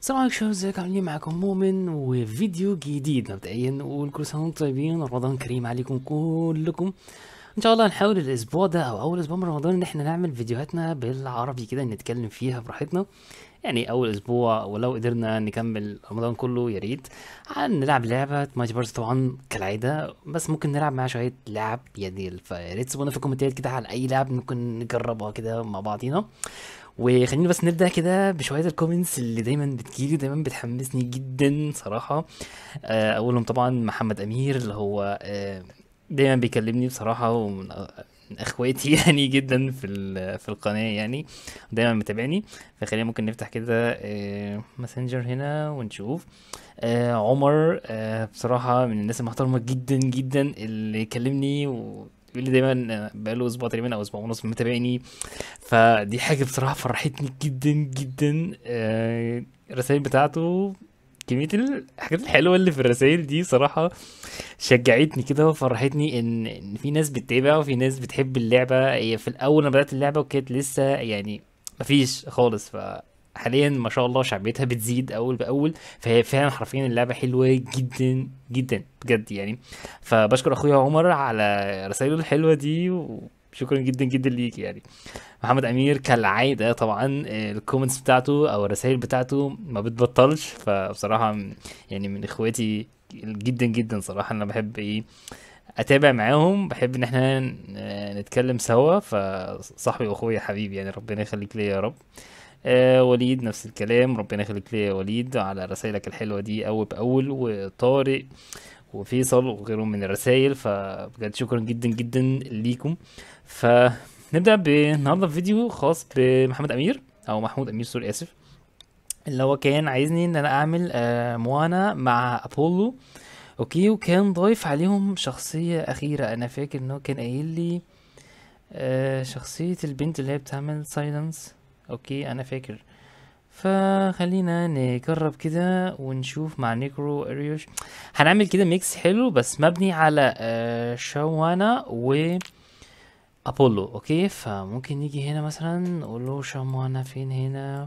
السلام عليكم شباب ازيكم عاملين معاكم مؤمن وفيديو جديد مبدئيا نقول كل سنه وانتم طيبين رمضان كريم عليكم كلكم ان شاء الله نحاول الاسبوع ده او اول اسبوع من رمضان ان احنا نعمل فيديوهاتنا بالعربي كده نتكلم فيها براحتنا يعني اول اسبوع ولو قدرنا نكمل رمضان كله يا ريت هنلعب لعبه مايتي بارز طبعا كالعاده بس ممكن نلعب معاها شويه لعب يعني فيا ريت تسيبونا في الكومنتات كده على اي لعب ممكن نجربها كده مع بعضينا وخلينا بس نبدا كده بشويه الكومنتس اللي دايما بتجيلي دايما بتحمسني جدا صراحه آه، اولهم طبعا محمد امير اللي هو آه، دايما بيكلمني بصراحه ومن من اخواتي يعني جدا في ال- في القناه يعني دايما متابعني فخلينا ممكن نفتح كده آه، ماسنجر هنا ونشوف آه، عمر آه، بصراحه من الناس المحترمه جدا جدا اللي كلمني و بيقول لي دايما آه، بقاله اسبوع تقريبا او اسبوع ونص متابعني فدي حاجه بصراحه فرحتني جدا جدا آه، الرسائل بتاعته كمية الحاجات الحلوة اللي في الرسائل دي صراحة شجعتني كده وفرحتني ان ان في ناس بتتابع وفي ناس بتحب اللعبة هي في الاول انا بدأت اللعبة وكانت لسه يعني مفيش خالص فحاليا ما شاء الله شعبيتها بتزيد اول باول فهي فعلا حرفيا اللعبة حلوة جدا جدا بجد يعني فبشكر اخويا عمر على رسائله الحلوة دي وشكرا جدا جدا ليك يعني محمد امير كالعاده طبعا آه، الكومنتس بتاعته او الرسائل بتاعته ما بتبطلش فبصراحه م- يعني من اخواتي جدا جدا صراحه انا بحب ايه اتابع معاهم بحب ان احنا ن- آه، نتكلم سوا فصاحبي واخويا حبيبي يعني ربنا يخليك ليا يا رب آه وليد نفس الكلام ربنا يخليك ليا يا وليد على رسائلك الحلوه دي اول باول وطارق وفيصل وغيرهم من الرسائل فبجد شكرا جدا جدا ليكم فنبدأ بنهارده فيديو خاص بمحمد أمير أو محمود أمير سوري آسف اللي هو كان عايزني إن أنا أعمل آه، موانا مع أبولو أوكي وكان ضايف عليهم شخصية أخيرة أنا فاكر إن هو كان قايل لي آه، شخصية البنت اللي هي بتعمل سايلنس أوكي أنا فاكر فخلينا نجرب كده ونشوف مع نيكرو اريوش هنعمل كده ميكس حلو بس مبني على آه، شوانا و ابولو اوكي فممكن نيجي هنا مثلا نقول له شموانا فين هنا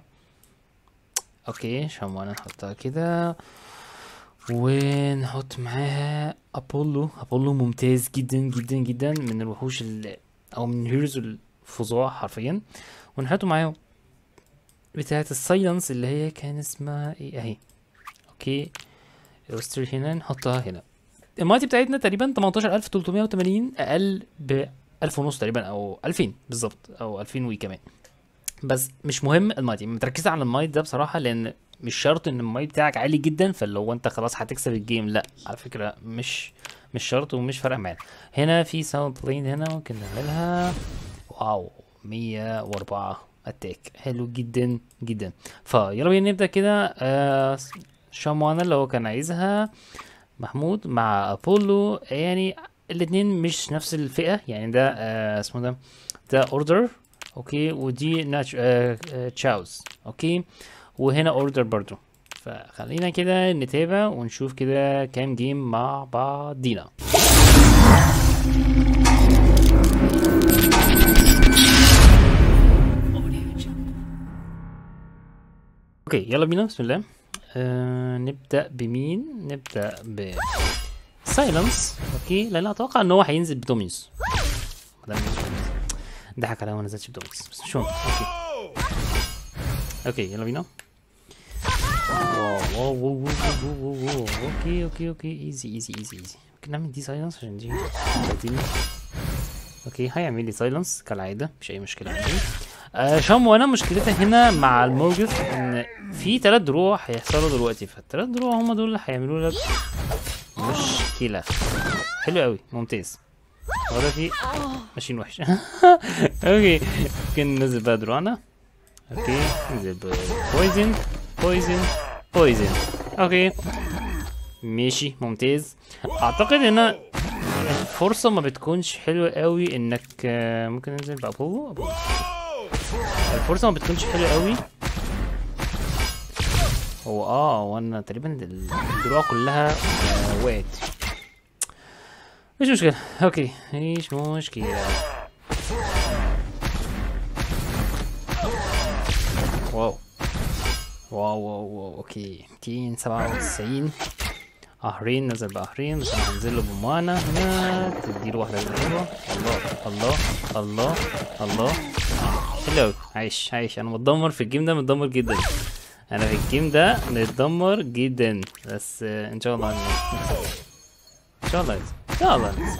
اوكي شموانا نحطها كده ونحط معاها ابولو ابولو ممتاز جدا جدا جدا من الوحوش ال- او من الهيروز الفظاع حرفيا ونحطه معاهم بتاعة السايلنس اللي هي كان اسمها ايه اهي اوكي الوستر هنا نحطها هنا المايتي بتاعتنا تقريبا 18380 اقل ب 1000 ونص تقريبا او 2000 بالظبط او 2000 وي كمان بس مش مهم المايتي متركزة على المايت ده بصراحة لان مش شرط ان المايت بتاعك عالي جدا فاللي هو انت خلاص هتكسب الجيم لا على فكرة مش مش شرط ومش فارقة معانا هنا في ساوند بلين هنا ممكن نعملها واو 104 اتاك حلو جدا جدا فيلا بينا نبدأ كده آه شاموانا اللي هو كان عايزها محمود مع ابولو يعني الاتنين مش نفس الفئة يعني ده آه اسمه ده ده اوردر اوكي ودي ناتش آه آه تشاوز اوكي وهنا اوردر برضو فخلينا كده نتابع ونشوف كده كام جيم مع بعضينا اوكي يلا بينا بسم الله آه نبدأ بمين نبدأ ب سايلنس اوكي لان اتوقع ان هو هينزل بدومينز ما دام نزل بدومينز. ضحك عليا وما نزلش بدومينز بس مش مهم اوكي اوكي يلا بينا واو واو واو واو واو واو واو. اوكي اوكي اوكي ايزي ايزي ايزي ايزي ممكن نعمل دي سايلنس عشان دي بتقتلني. اوكي هيعمل لي سايلنس كالعادة مش اي مشكلة عندي آه شام وانا مشكلتها هنا مع المورجث ان في تلات دروع هيحصلوا دلوقتي فالتلات دروع هم دول اللي هيعملوا لك مشكلة حلو قوي ممتاز هو ده في ماشيين وحش اوكي ممكن ننزل بقى دروعنا اوكي ننزل بويزن بويزن بويزن اوكي ماشي ممتاز اعتقد هنا الفرصة ما بتكونش حلوة قوي انك آه، ممكن ننزل بأبولو أبولو. الفرصة ما بتكونش حلوة قوي هو اه هو انا تقريبا الدروع كلها آه، وقعت مش مشكلة اوكي مش مشكلة واو واو واو واو اوكي 297 قهرين نزل بقهرين بس انا هنزل له بموانا هنا تديله واحدة بالحلوة الله الله الله الله حلو أوي. عايش عايش انا متدمر في الجيم ده متدمر جدا انا في الجيم ده متدمر جدا بس آه، ان شاء الله نكسب ان شاء الله نكسب ان شاء الله نكسب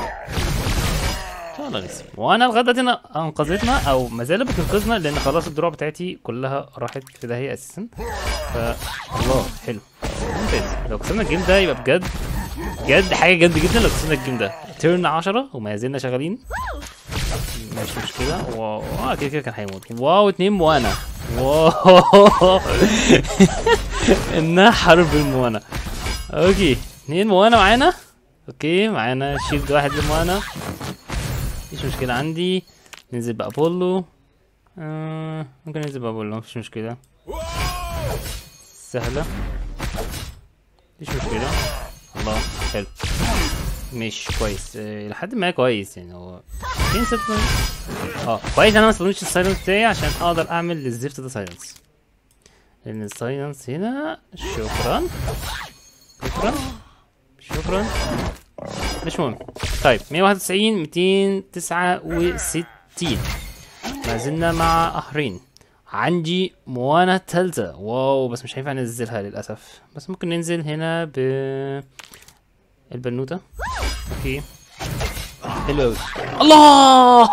ان شاء الله نكسب وانا لغايه دلوقتي أنا انقذتنا او ما زالت بتنقذنا لان خلاص الدروع بتاعتي كلها راحت في داهيه اساسا ف الله حلو ممتاز لو كسبنا الجيم ده يبقى بجد بجد حاجه جد جدا لو كسبنا الجيم ده تيرن 10 وما زلنا شغالين مش مشكله واو اه كده كده كان هيموت واو اتنين موانا واو انها حرب الموانا اوكي اتنين موانا معانا اوكي معانا شيلد واحد لموانا مفيش مشكلة عندي ننزل بأبولو آه ممكن ننزل بأبولو مفيش مشكلة سهلة مفيش مشكلة الله حلو مش كويس آه لحد ما كويس يعني هو فين ست اه كويس انا ما استخدمتش السايلنس بتاعي عشان اقدر اعمل الزفت ده سايلنس لان السايلنس هنا شكرا شكرا شكرا مش مهم طيب 191 269 ما زلنا مع قهرين عندي موانا تالتة واو بس مش هينفع ننزلها للأسف بس ممكن ننزل هنا ب البنوتة اوكي حلو اوي الله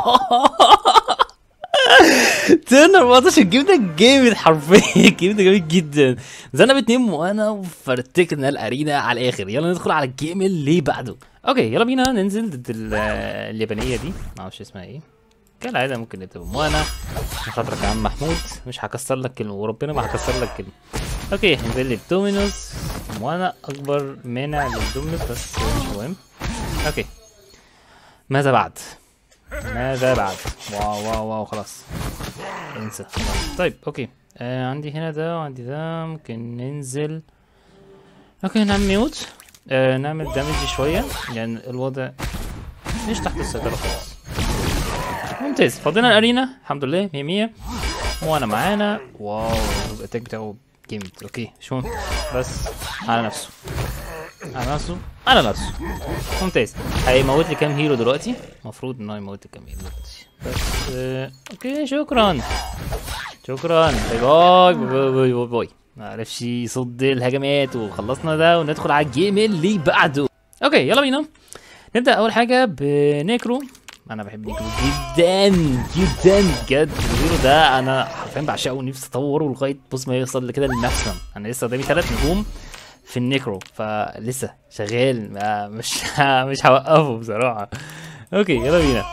تيرن 14 الجيم ده جامد حرفيا الجيم ده جامد جدا نزلنا باتنين وانا وفرتكنا الارينا على الاخر يلا ندخل على الجيم اللي بعده اوكي يلا بينا ننزل ضد ال- اليابانيه دي معرفش اسمها ايه كالعاده ممكن نبدا بموانا عشان خاطرك يا عم محمود مش هكسر لك كلمه وربنا ما هكسر لك كلمه اوكي ننزل لي بدومينوس موانا اكبر مانع للدومينوس بس مش مهم اوكي ماذا بعد ماذا بعد واو واو واو خلاص انسى خلاص طيب اوكي آه عندي هنا ده وعندي ده ممكن ننزل اوكي نعمل ميوت آه نعمل دامج شوية لأن الوضع مش تحت السيطرة خالص ممتاز فضينا الأرينا الحمد لله مية مية وأنا معانا واو الأتاك بتاعه جامد اوكي شو بس على نفسه على نفسه على نفسه ممتاز هيموت لي كام هيرو دلوقتي المفروض انه يموت لي كام هيرو دلوقتي بس آه، اوكي شكرا شكرا باي باي باي باي باي باي ما عرفش يصد الهجمات وخلصنا ده وندخل على الجيم اللي بعده اوكي يلا بينا نبدا اول حاجه بنيكرو انا بحب نيكرو جدا جدا بجد الهيرو ده انا حرفيا بعشقه ونفسي اطوره لغايه بص ما يوصل لكده للماكسيمم انا لسه قدامي ثلاث نجوم في النيكرو فلسه شغال ما- مش مش هوقفه بصراحه اوكي يلا بينا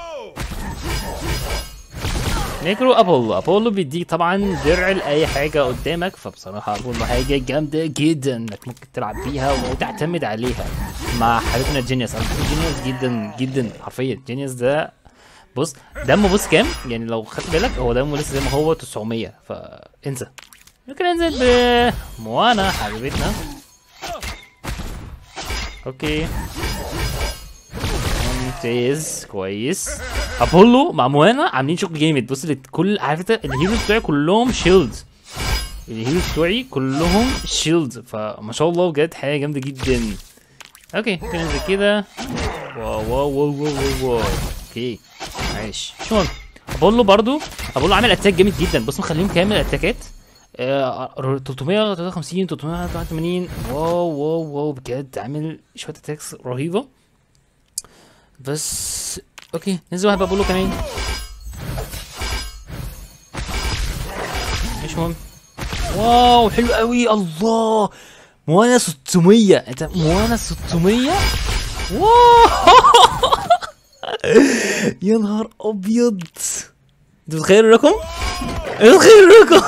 نيكرو ابولو ابولو بيديك طبعا درع لاي حاجه قدامك فبصراحه ابولو حاجه جامده جدا انك ممكن تلعب بيها وتعتمد عليها مع حبيبنا جينيوس انا بحب جينيوس جدا جدا حرفيا جينيوس ده بص دمه بص كام يعني لو خدت بالك هو دمه لسه زي ما هو 900 فانسى ممكن ننزل بموانا حبيبتنا اوكي ممتاز كويس ابولو مع موانا عاملين شغل جامد بص لت- كل عارف انت الهيروز بتوعي كلهم شيلد الهيروز بتوعي كلهم شيلد فما شاء الله بجد حاجه جامده جدا اوكي ممكن ننزل كده واو واو واو واو واو واو اوكي عايش شو المهم ابولو برضو ابولو عامل اتاك جامد جدا بص مخليهم كامل اتاكات آه، 353 383 واو واو واو بجد عامل شويه اتاكس رهيبه بس اوكي ننزل واحد بقول له كمان مش مهم واو حلو قوي الله موانا 600 انت موانا 600 واو يا نهار ابيض انت متخيل الرقم؟ انت متخيل الرقم؟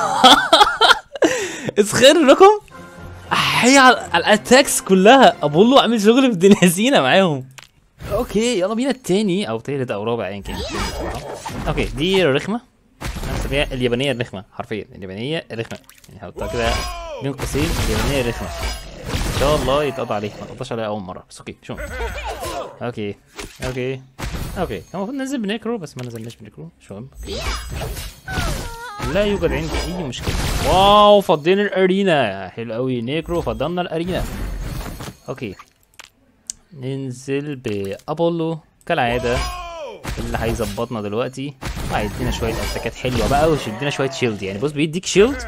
تخيل الرقم؟ احيي على على الاتاكس كلها ابولو عامل شغل ابن لذينه معاهم اوكي يلا بينا التاني او تالت او رابع ايا كان اوكي دي رخمه انا بسميها اليابانيه الرخمه حرفيا اليابانيه الرخمه يعني هحطها كده بين قوسين اليابانيه الرخمه ان شاء الله يتقضى عليها ما تقضاش عليها اول مره بس اوكي شو اوكي اوكي اوكي كان المفروض ننزل بنيكرو بس ما نزلناش بنيكرو شو مهم اوكي لا يوجد عندي اي مشكله واو فضينا الارينا حلو قوي نيكرو فضلنا الارينا اوكي ننزل بابولو كالعاده اللي هيظبطنا دلوقتي هيدينا شويه اتاكات حلوه بقى ويدينا شويه شيلد يعني بص بيديك شيلد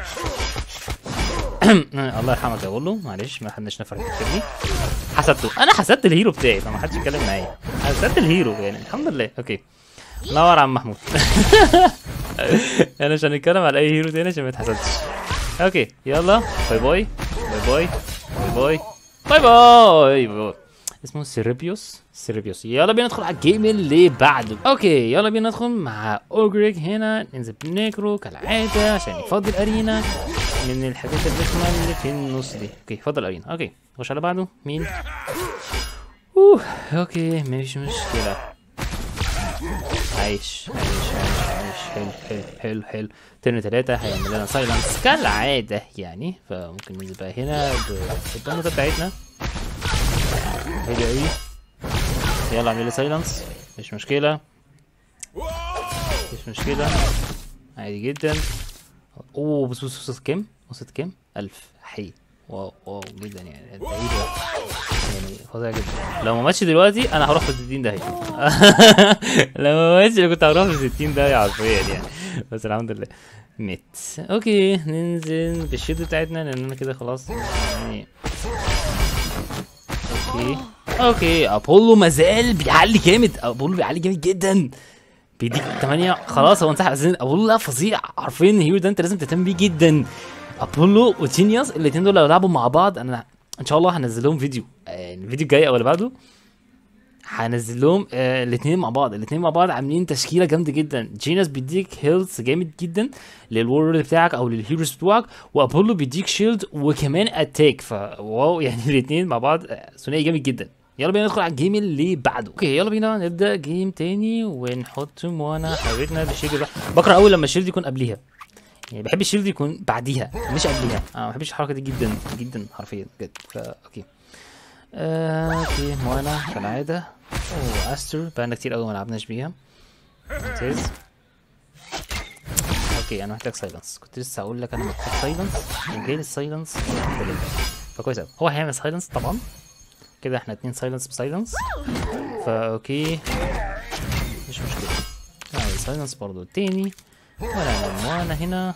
الله يرحمك يا بولو معلش ما حدش نفع يكتبني حسدته انا حسدت الهيرو بتاعي فما حدش يتكلم معايا حسدت الهيرو يعني الحمد لله اوكي نور عم محمود انا مش هنتكلم على اي هيرو تاني عشان ما يتحسدش اوكي يلا باي باي باي باي باي باي باي باي باي اسمه سيربيوس سيربيوس يلا بينا ندخل على الجيم اللي بعده اوكي يلا بينا ندخل مع اوجريك هنا ننزل بنيكرو كالعاده عشان يفضي الارينا من الحاجات الرخمه اللي في النص دي اوكي فضل الارينا اوكي نخش على بعده مين اوه اوكي مش مشكله عايش عايش عايش عايش حلو حلو حلو حلو ترن تلاتة هيعمل لنا سايلنس كالعادة يعني فممكن ننزل بقى هنا بالبنوتة بتاعتنا حلو اوي يلا اعمل لي سايلنس مش مشكلة مش مشكلة عادي جدا اوه بص بص وصلت كام؟ وصلت كام؟ ألف حي واو واو جدا يعني ده ايه ده؟ يعني فظيع جدا لو ما ماتش دلوقتي انا هروح في 60 داهية لو ما ماتش أنا كنت هروح في 60 داهية حرفيا يعني بس الحمد لله مت اوكي ننزل بالشيد بتاعتنا لان انا كده خلاص يعني اوكي اوكي ابولو مازال بيعلي جامد ابولو بيعلي جامد جدا بيديك 8 خلاص هو انسحب أساساً. ابولو لا فظيع عارفين الهيرو ده انت لازم تهتم بيه جدا ابولو وجينيوس الاثنين دول لو لعبوا مع بعض انا ان شاء الله هنزل لهم فيديو آه، الفيديو الجاي او اللي بعده هنزل لهم آه الاثنين مع بعض الاثنين مع بعض عاملين تشكيله جامده جدا جينيوس بيديك هيلث جامد جدا للورد بتاعك او للهيروز بتوعك وابولو بيديك شيلد وكمان اتاك فواو يعني الاثنين مع بعض آه، ثنائي جامد جدا يلا بينا ندخل على الجيم اللي بعده اوكي يلا بينا نبدا جيم تاني ونحط موانا حبيبتنا بالشيلد ده بكره قوي لما الشيلد يكون قبليها يعني بحب الشيلد يكون بعديها مش قبليها انا ما بحبش الحركه دي جدا جدا حرفيا بجد فا اوكي آه، اوكي موانا كالعاده اوه استر بقالنا كتير قوي ما لعبناش بيها ممتاز اوكي انا محتاج سايلنس كنت لسه هقول لك انا محتاج سايلنس وجاي السايلنس فكويس قوي هو هيعمل سايلنس طبعا كده احنا اتنين سايلنس بسايلنس فا اوكي مش مشكله نعمل سايلنس برضو التاني ونعمل موانا هنا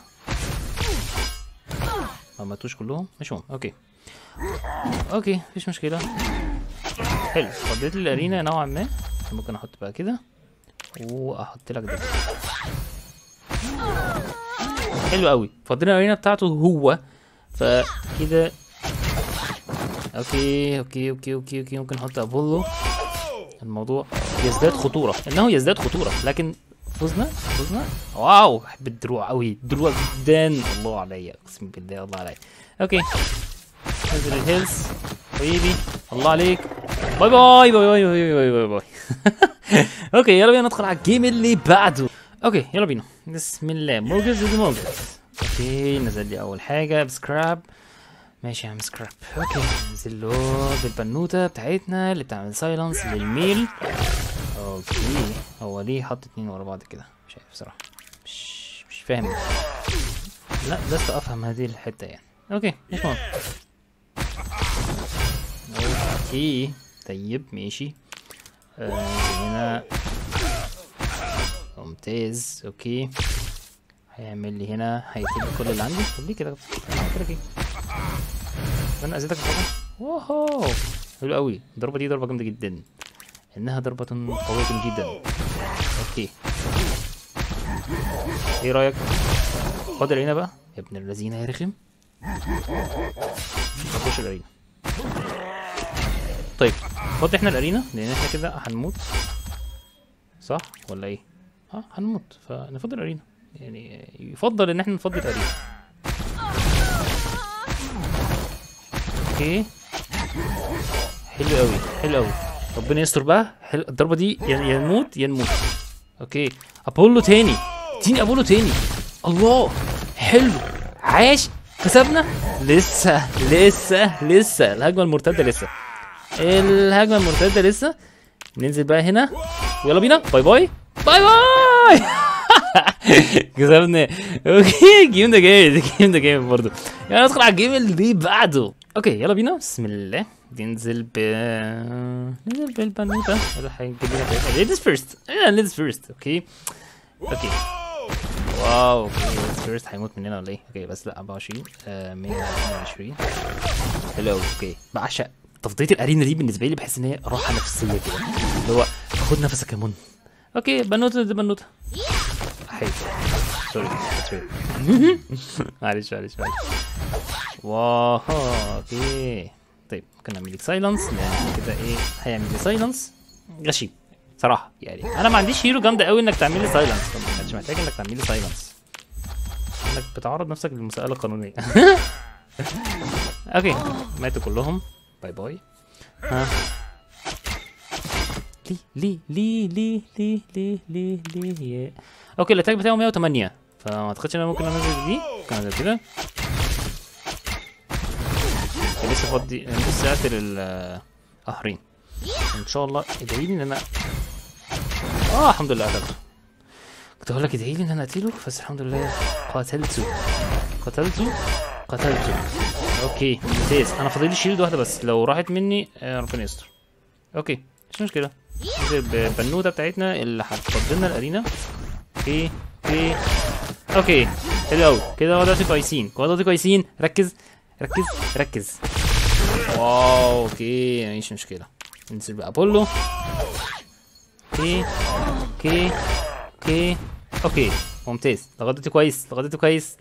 ما ماتوش كلهم مش مهم اوكي اوكي مفيش مشكله حلو فضيت لي الارينا نوعا ما ممكن احط بقى كده واحط لك ده حلو قوي فضينا الارينا بتاعته هو فكده اوكي اوكي اوكي اوكي اوكي ممكن احط ابولو الموضوع يزداد خطوره انه يزداد خطوره لكن فزنا فزنا واو بحب الدروع قوي دروع جدا الله عليا اقسم بالله الله عليا اوكي نزل الهيلز حبيبي الله عليك باي باي باي باي باي باي باي باي اوكي يلا بينا ندخل على الجيم اللي بعده اوكي يلا بينا بسم الله موجز ودي موجز اوكي نزل لي اول حاجه بسكراب ماشي يا عم سكراب اوكي ننزل له بالبنوته بتاعتنا اللي بتعمل سايلنس للميل اوكي هو ليه حط اتنين ورا بعض كده مش عارف بصراحه مش مش فاهم لا لست افهم هذه الحته يعني اوكي مش مهم اوكي طيب ماشي آه هنا ممتاز اوكي هيعمل لي هنا هيقتل كل اللي عندي طب ليه كده كده كده انا اذيتك بحاجه واو حلو قوي الضربه دي ضربه جامده جدا انها ضربه قويه جدا اوكي ايه رايك خد العينه بقى يا ابن الذين يا رخم خش الارينا طيب خد احنا الارينا لان احنا كده هنموت صح ولا ايه اه هنموت فنفضل الارينا يعني يفضل ان احنا نفضل الارينا اوكي حلو قوي حلو قوي ربنا يستر بقى حلو الضربه دي يا يا نموت يا نموت اوكي ابولو تاني اديني ابولو تاني الله حلو عاش كسبنا لسه لسه لسه الهجمه المرتده لسه الهجمه المرتده لسه ننزل بقى هنا ويلا بينا باي باي باي باي كسبنا اوكي الجيم ده جامد الجيم ده جامد برضه يعني ندخل على الجيم اللي بعده اوكي يلا بينا بسم الله ننزل ب ننزل بالبنوته هذا هيجيب لنا ليديز فيرست ليديز فيرست اوكي اوكي واو اوكي ليديز فيرست هيموت مننا ولا ايه اوكي بس لا 24 آه 120 حلو اوكي بعشق تفضية الارينا دي بالنسبه لي بحس ان هي راحه نفسيه كده اللي هو خد نفسك يا من اوكي بنوته دي بنوته حلو سوري سوري معلش معلش معلش واو اوكي طيب ممكن نعمل لك سايلنس لان كده ايه هيعمل لي سايلنس غشيم صراحه يعني انا ما عنديش هيرو جامده قوي انك تعمل لي سايلنس فما كانش محتاج انك تعمل لي سايلنس انك بتعرض نفسك للمساءله القانونيه اوكي ماتوا كلهم باي باي ها ليه ليه ليه ليه ليه ليه ليه ليه يا- اوكي الاتاك بتاعه 108 فما اعتقدش ان انا ممكن انزل دي ممكن انزل كده لسه فاضي لسه قاتل القهرين ان شاء الله ادعي لي ان انا اه الحمد لله قتلته كنت هقول لك ادعي لي ان انا اقتله بس الحمد لله قتلته قتلته قتلته اوكي ممتاز انا فاضل لي شيلد واحده بس لو راحت مني آه، ربنا يستر اوكي مش مشكله ننزل بالبنوته بتاعتنا اللي هتفضل لنا الارينا اوكي اوكي اوكي حلو قوي كده هو دلوقتي كويسين كده دلوقتي كويسين ركز ركز ركز واو اوكي مفيش مشكله ننزل بابولو اوكي اوكي اوكي اوكي ممتاز لغايه دلوقتي كويس لغايه دلوقتي كويس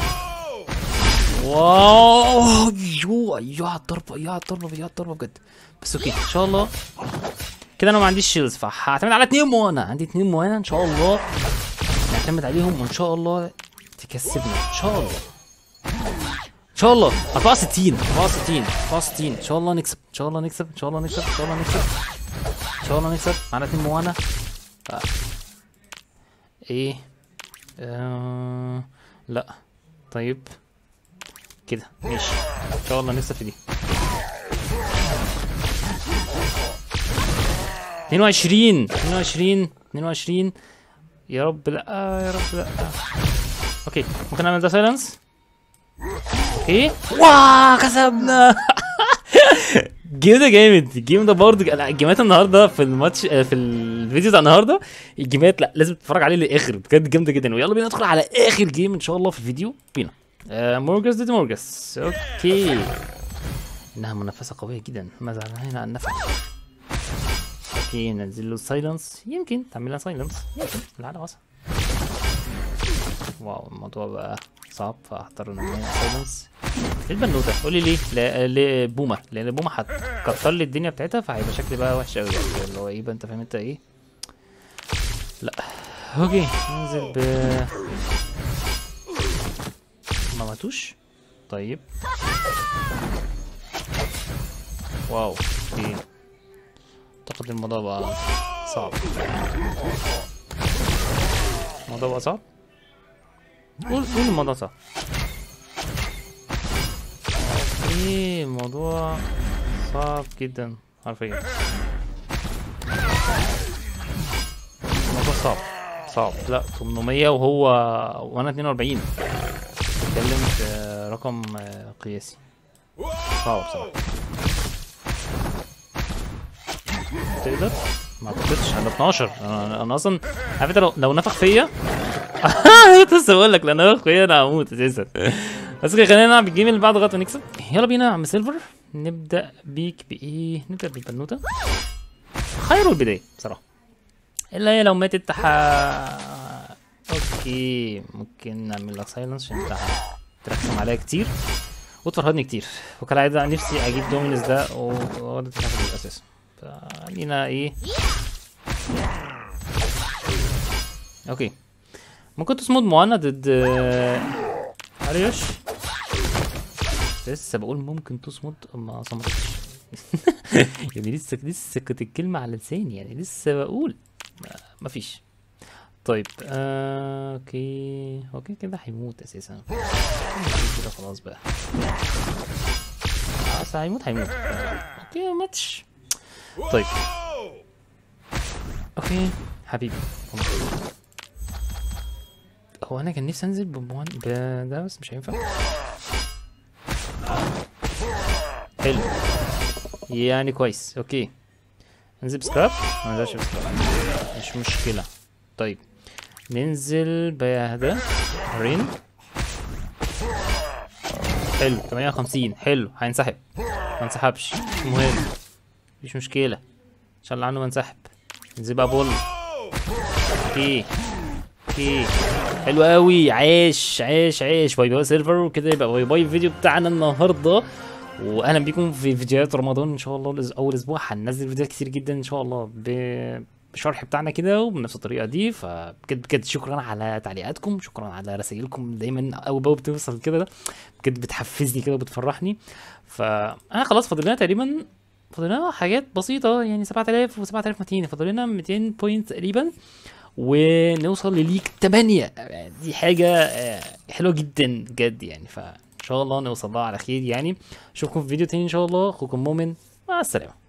واو ايوه ايوه على الضربه ايوه على الضربه ايوه على الضربه بجد بس اوكي ان شاء الله كده انا ما عنديش شيلز فهعتمد على اتنين موانا عندي اتنين موانا ان شاء الله نعتمد عليهم وان شاء الله تكسبنا ان شاء الله ان شاء الله 64 64 64 ان شاء الله نكسب ان شاء الله نكسب ان شاء الله نكسب ان شاء الله نكسب ان شاء الله نكسب معانا اتنين موانا ف... ايه آه... لا طيب كده ماشي ان شاء الله نكسب في دي 22 22 22 يا رب لا يا رب لا اوكي ممكن نعمل ده سايلنس اوكي واه كسبنا الجيم ده جامد الجيم ده برضه لا الجيمات النهارده في الماتش آه، في الفيديو بتاع النهارده الجيمات لا لازم تتفرج عليه للاخر بجد جامده جدا ويلا بينا ندخل على اخر جيم ان شاء الله في الفيديو بينا آه مورجس ضد مورجس اوكي انها منافسه قويه جدا ماذا هنا عن نفع اوكي ننزل له سايلنس يمكن تعمل لها سايلنس يمكن لعل وعسى واو الموضوع بقى صعب فاختار ان انا سايلنس البنوته قولي ليه لا لبومه لان بومه هتكتر لي الدنيا بتاعتها فهيبقى شكلي بقى وحش قوي يعني اللي هو ايه بقى انت فاهم انت ايه لا اوكي ننزل ب ما ماتوش طيب واو اوكي اعتقد الموضوع بقى صعب الموضوع بقى صعب قول قول الموضوع صعب ايه الموضوع صعب جدا حرفيا الموضوع صعب صعب لا 800 وهو وانا 42 بتكلم في رقم آه، قياسي صعب بصراحة تقدر؟ ما اعتقدش انا 12 انا, أنا اصلا عارف انت لو لو نفخ فيا كنت لسه بقول لك لو نفخ فيا انا هموت اساسا بس كده خلينا نلعب الجيم اللي بعده لغايه ما نكسب يلا بينا يا عم سيلفر نبدا بيك بايه؟ نبدا بالبنوته خير البدايه بصراحه الا هي لو ماتت ح اوكي ممكن نعمل لك سايلنس عشان انت ترخم عليا كتير وتفرهدني كتير وكالعادة نفسي اجيب دومينس ده وهو ده تفهم الاساس فخلينا ايه اوكي ممكن تصمد موانا ضد آه، اريوش لسه بقول ممكن تصمد ما صمدتش يعني لسه لسه كانت الكلمة على لساني يعني لسه بقول ما- مفيش طيب آه، اوكي اوكي كده هيموت اساسا كده خلاص بقى خلاص هيموت هيموت اوكي ما ماتش طيب اوكي حبيبي هو انا كان نفسي انزل بموان بده بس مش هينفع حلو يعني كويس اوكي ننزل بسكراب ما ننزلش بسكراب مش مشكلة طيب ننزل بهذا رين حلو 58 حلو هينسحب ما انسحبش المهم مفيش مشكلة ان شاء الله عنه ما انسحب ننزل بقى بول اوكي اوكي حلو قوي عاش عاش عاش باي باي سيلفر وكده يبقى باي باي الفيديو بتاعنا النهارده واهلا بيكم في فيديوهات رمضان ان شاء الله الأس- اول اسبوع هننزل فيديوهات كتير جدا ان شاء الله ب- بالشرح بتاعنا كده وبنفس الطريقه دي فبجد بجد شكرا على تعليقاتكم شكرا على رسائلكم دايما اول باول بتوصل كده بجد بتحفزني كده وبتفرحني فانا خلاص فاضل لنا تقريبا فاضل لنا حاجات بسيطه يعني 7000 و7200 فاضل لنا 200 بوينت تقريبا ونوصل لليك 8 دي حاجه آه، حلوه جدا بجد يعني فان شاء الله نوصل لها على خير يعني اشوفكم في فيديو تاني ان شاء الله اخوكم مؤمن مع السلامه